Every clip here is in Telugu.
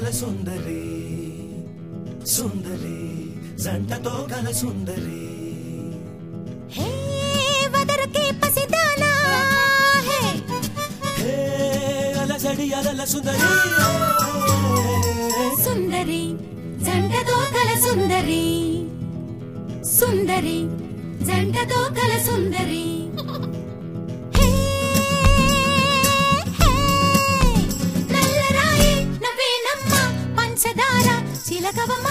సుందరి సుందరి జంటతో కల సుందరి హే వదరకే పసిదానా హే హే అలజడి అలల సుందరి సుందరి జంటతో కల సుందరి సుందరి జంటతో కల సుందరి హే, హే, నల్లరాయి నవ్వేనమ్మ పంచదార చిలకవమ్మ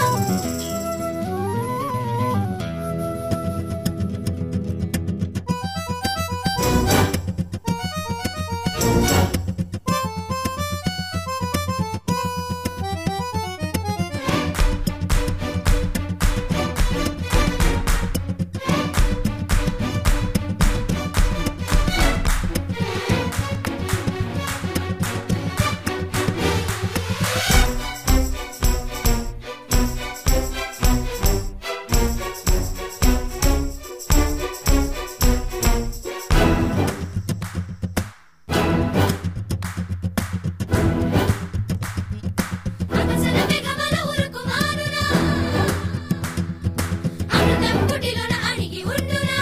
అమసన మెఘమల ఉరుకుమానునా అమృతం కుటిలోన అణిగి ఉండునా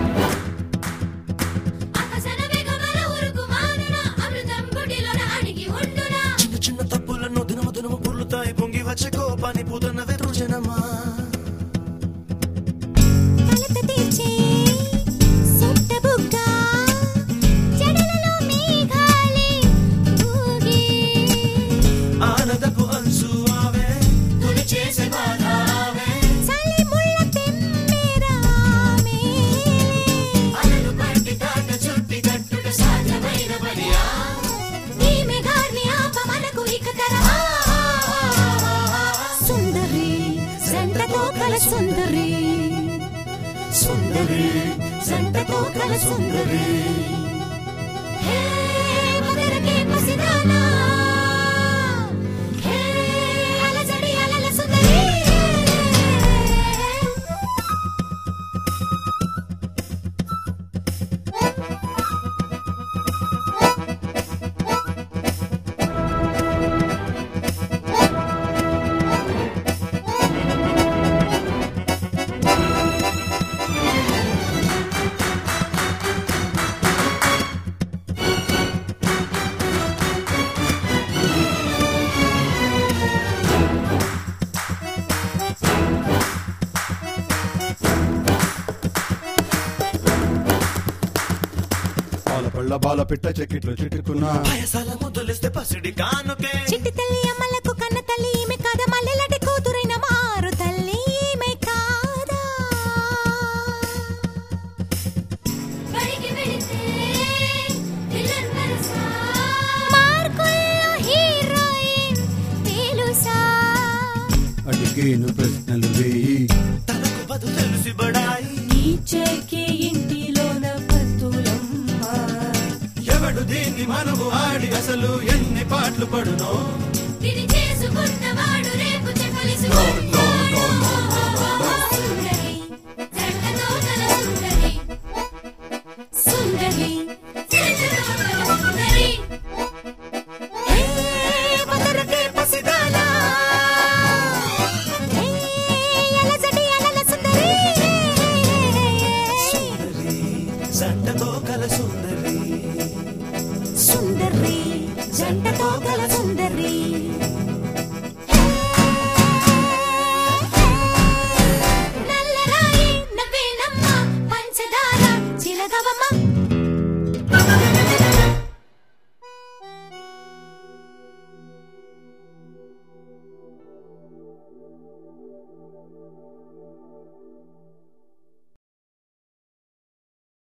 అమసన మెఘమల ఉరుకుమానునా అమృతం కుటిలోన అణిగి ఉండునా చిన్న చిన్న తప్పులను దినము దినము పుర్లుతాయి పొంగి వచ్చే కోపాన్ని పూతన్న వెతుజనమా కలత తీర్చే సొట్ట బుగ్గ జడలలో మేఘాలే ఊగే ఆనందపు అంచు ఆవే తుడి చేసే బాధ ఆవే చలి ముళ్ళ తెమ్మెరామే అలలు పట్టి తాట చుట్టి కట్టుట సాధ్యమైన పనియా ఈ మేఘాన్ని ఆప మనకు ఇక తరమా సుందరి జంటతో కల సుందరి సుందరి జంటతో కల సుందరి హే మదరకే పసిదానా హే అలజడి అలల సుందరి పాల పళ్ళ బాల పిట్ట చెక్కిట్లు చిట్టుకున్నా పాయసాల ముద్దులిస్తే పసిడి కానుకే చిట్టి తల్లి అమ్మలకు కన్న తల్లి ఈమె కాదా మల్లెలటి కూతురైన మారు తల్లి ఈమె కాదా బడికి వెళితే విలన్ వరసా మార్కుల్లో హీరోయిన్ తెలుసా అడిగేను ప్రశ్నలు వేయి తనకు బదు తెలిసి బడాయి నీచేకే ఇంటిలోన పత్తులమ్మ ఎవడు దీన్ని మనము ఆడి అసలు ఎన్ని పాటలు పడునో తిని చేసుకున్నవాడు రే